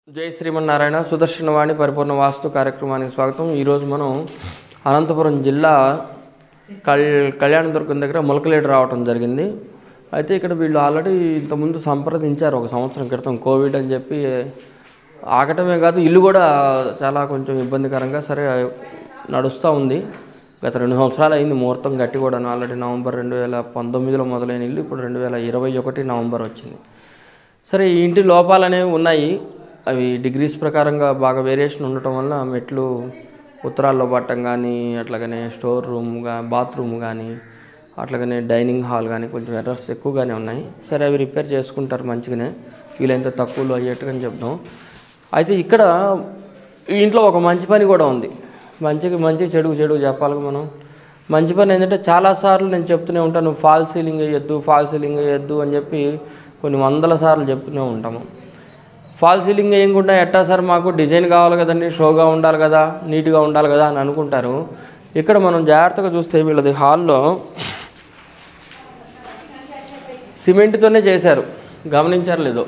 జై శ్రీమన్నారాయణ సుదర్శనవాణి పరిపూర్ణ వాస్తు కార్యక్రమానికి స్వాగతం ఈరోజు మనం అనంతపురం జిల్లా కల్ కళ్యాణదుర్గం దగ్గర ములకలేడు రావటం జరిగింది అయితే ఇక్కడ వీళ్ళు ఆల్రెడీ ఇంతకుముందు సంప్రదించారు ఒక సంవత్సరం క్రితం కోవిడ్ అని చెప్పి ఆగటమే కాదు ఇల్లు కూడా చాలా కొంచెం ఇబ్బందికరంగా సరే నడుస్తూ ఉంది గత రెండు సంవత్సరాలు అయింది ముహూర్తం గట్టి కూడా ఆల్రెడీ నవంబర్ రెండు వేల పంతొమ్మిదిలో మొదలైన ఇల్లు ఇప్పుడు రెండు వేల ఇరవై ఒకటి నవంబర్ వచ్చింది సరే ఈ ఇంటి లోపాలు అనేవి ఉన్నాయి అవి డిగ్రీస్ ప్రకారంగా బాగా వేరియేషన్ ఉండటం వల్ల మెట్లు ఉత్తరాల్లో పట్టం కానీ అట్లాగనే స్టోర్ రూమ్ గా బాత్రూమ్ కానీ అట్లాగనే డైనింగ్ హాల్ కానీ కొంచెం ఎర్రర్స్ ఎక్కువగానే ఉన్నాయి సరే అవి రిపేర్ చేసుకుంటారు మంచిగానే వీలైనంత తక్కువలో అయ్యేట్టుగా చెప్దాం అయితే ఇక్కడ ఈ ఇంట్లో ఒక మంచి పని కూడా ఉంది మంచికి మంచి చెడు చెడు చెప్పాలి మనం మంచి పని ఏంటంటే చాలాసార్లు నేను చెప్తూనే ఉంటాను ఫాల్ సీలింగ్ వేయొద్దు ఫాల్ సీలింగ్ వేయొద్దు అని చెప్పి కొన్ని వందల సార్లు చెప్తూనే ఉంటాము ఫాల్ సీలింగ్ వేయకుండా ఎట్టా సార్ మాకు డిజైన్ కావాలి కదండి షోగా ఉండాలి కదా నీట్గా ఉండాలి కదా అని అనుకుంటారు ఇక్కడ మనం జాగ్రత్తగా చూస్తే వీళ్ళది హాల్లో సిమెంట్తోనే చేశారు గమనించారు లేదో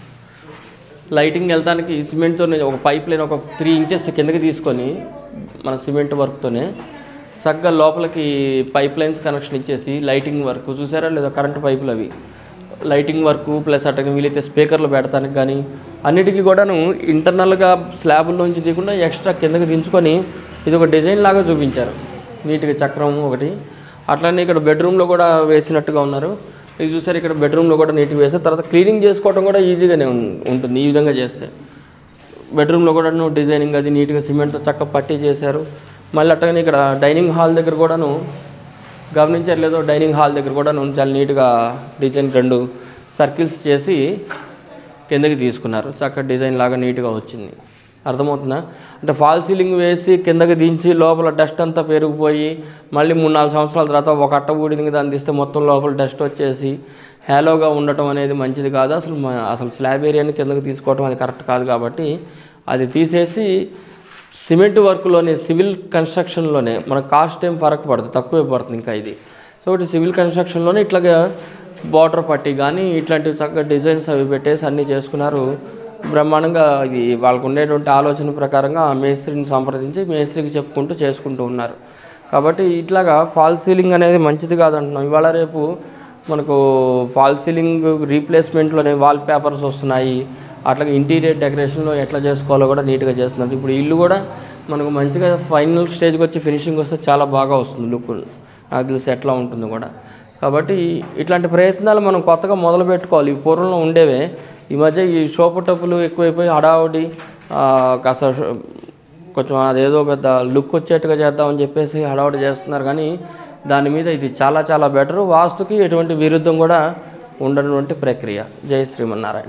లైటింగ్ వెళ్తానికి సిమెంట్తోనే ఒక పైప్ లైన్ ఒక త్రీ ఇంచెస్ కిందకి తీసుకొని మన సిమెంట్ వర్క్తోనే చక్కగా లోపలికి పైప్ లైన్స్ కనెక్షన్ ఇచ్చేసి లైటింగ్ వర్క్ చూసారా లేదా కరెంట్ పైపులు అవి లైటింగ్ వర్క్ ప్లస్ అట్లా వీలైతే స్పీకర్లు పెడతానికి కానీ అన్నిటికీ కూడాను ఇంటర్నల్గా స్లాబుల్లోంచి తీయకుండా ఎక్స్ట్రా కిందకి దించుకొని ఇది ఒక డిజైన్ లాగా చూపించారు నీట్గా చక్రం ఒకటి అట్లనే ఇక్కడ బెడ్రూమ్లో కూడా వేసినట్టుగా ఉన్నారు ఇది చూసారు ఇక్కడ బెడ్రూమ్లో కూడా నీట్గా వేసారు తర్వాత క్లీనింగ్ చేసుకోవడం కూడా ఈజీగానే ఉం- ఉంటుంది ఈ విధంగా చేస్తే బెడ్రూమ్లో కూడాను డిజైనింగ్ అది నీట్గా సిమెంట్తో చక్క పట్టీ చేశారు మళ్ళీ అట్టగానే ఇక్కడ డైనింగ్ హాల్ దగ్గర కూడాను గమనించారు లేదో డైనింగ్ హాల్ దగ్గర కూడా చాలా నీట్గా డిజైన్ రెండు సర్కిల్స్ చేసి కిందకి తీసుకున్నారు చక్క డిజైన్ లాగా నీట్గా వచ్చింది అర్థమవుతుందా అంటే ఫాల్ సీలింగ్ వేసి కిందకి దించి లోపల డస్ట్ అంతా పెరిగిపోయి మళ్ళీ మూడు నాలుగు సంవత్సరాల తర్వాత ఒక అట్ట ఊడింది దాన్ని తీస్తే మొత్తం లోపల డస్ట్ వచ్చేసి హ్యాలోగా ఉండటం అనేది మంచిది కాదు అసలు మ- అసలు స్లాబ్ ఏరియాని కిందకి తీసుకోవడం అది కరెక్ట్ కాదు కాబట్టి అది తీసేసి సిమెంట్ వర్క్లోనే సివిల్ కన్స్ట్రక్షన్లోనే మన కాస్ట్ ఏం ఫరక్ పడుతుంది తక్కువే పడుతుంది ఇంకా ఇది సో ఒకటి సివిల్ కన్స్ట్రక్షన్లోనే ఇట్లాగా బార్డర్ పట్టి కానీ ఇట్లాంటివి చక్కగా డిజైన్స్ అవి పెట్టేసి అన్నీ చేసుకున్నారు బ్రహ్మాండంగా ఇది వాళ్ళకు ఉండేటువంటి ఆలోచన ప్రకారంగా ఆ మేస్త్రిని సంప్రదించి మేస్త్రికి చెప్పుకుంటూ చేసుకుంటూ ఉన్నారు కాబట్టి ఇట్లాగా ఫాల్ సీలింగ్ అనేది మంచిది కాదంటున్నాం ఇవాళ రేపు మనకు ఫాల్ సీలింగ్ రీప్లేస్మెంట్లోనే వాల్ పేపర్స్ వస్తున్నాయి అట్లాగే ఇంటీరియర్ డెకరేషన్లో ఎట్లా చేసుకోవాలో కూడా నీట్గా చేస్తున్నారు ఇప్పుడు ఇల్లు కూడా మనకు మంచిగా ఫైనల్ స్టేజ్కి వచ్చి ఫినిషింగ్ వస్తే చాలా బాగా వస్తుంది లుక్ నాకు తెలిసి ఎట్లా ఉంటుంది కూడా కాబట్టి ఇట్లాంటి ప్రయత్నాలు మనం కొత్తగా మొదలు పెట్టుకోవాలి ఈ పూర్వంలో ఉండేవే ఈ మధ్య ఈ షోపు టప్పులు ఎక్కువైపోయి హడావుడి ఆ, కాస్త షో- కొంచెం అదేదో పెద్ద లుక్ వచ్చేట్టుగా చేద్దామని చెప్పేసి హడావుడి చేస్తున్నారు కానీ దాని మీద ఇది చాలా చాలా బెటర్ వాస్తుకి ఎటువంటి విరుద్ధం కూడా ఉండనటువంటి ప్రక్రియ జై శ్రీమన్నారాయణ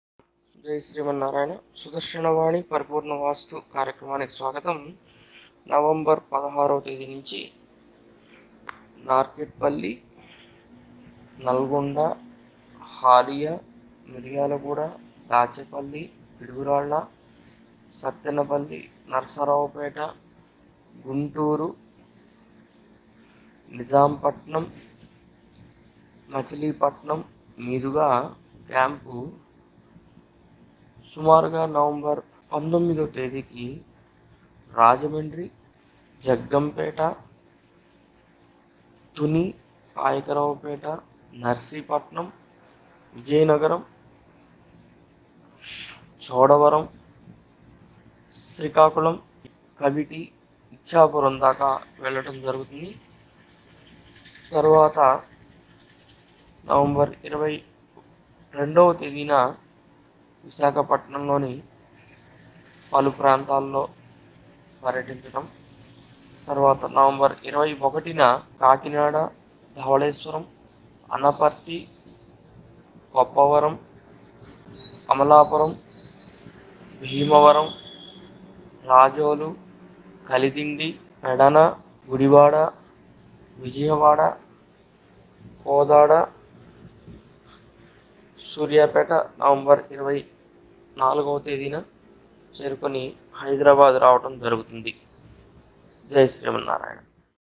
జై శ్రీమన్నారాయణ సుదర్శనవాణి పరిపూర్ణ వాస్తు కార్యక్రమానికి స్వాగతం నవంబర్ పదహారవ తేదీ నుంచి నార్కెట్పల్లి నల్గొండ హాలియా మిర్యాలగూడ దాచేపల్లి పిడుగురాళ్ళ సత్తెనపల్లి నరసరావుపేట గుంటూరు నిజాంపట్నం మచిలీపట్నం మీదుగా క్యాంపు సుమారుగా నవంబర్ పంతొమ్మిదో తేదీకి రాజమండ్రి జగ్గంపేట తుని పాయకరావుపేట నర్సీపట్నం విజయనగరం చోడవరం శ్రీకాకుళం కవిటి ఇచ్చాపురం దాకా వెళ్ళటం జరుగుతుంది తర్వాత నవంబర్ ఇరవై రెండవ తేదీన విశాఖపట్నంలోని పలు ప్రాంతాల్లో పర్యటించడం తర్వాత నవంబర్ ఇరవై ఒకటిన కాకినాడ ధవళేశ్వరం అనపర్తి కొప్పవరం అమలాపురం భీమవరం రాజోలు కలిదిండి పెడన గుడివాడ విజయవాడ కోదాడ సూర్యాపేట నవంబర్ ఇరవై నాలుగవ తేదీన చేరుకొని హైదరాబాద్ రావటం జరుగుతుంది జై శ్రీమన్నారాయణ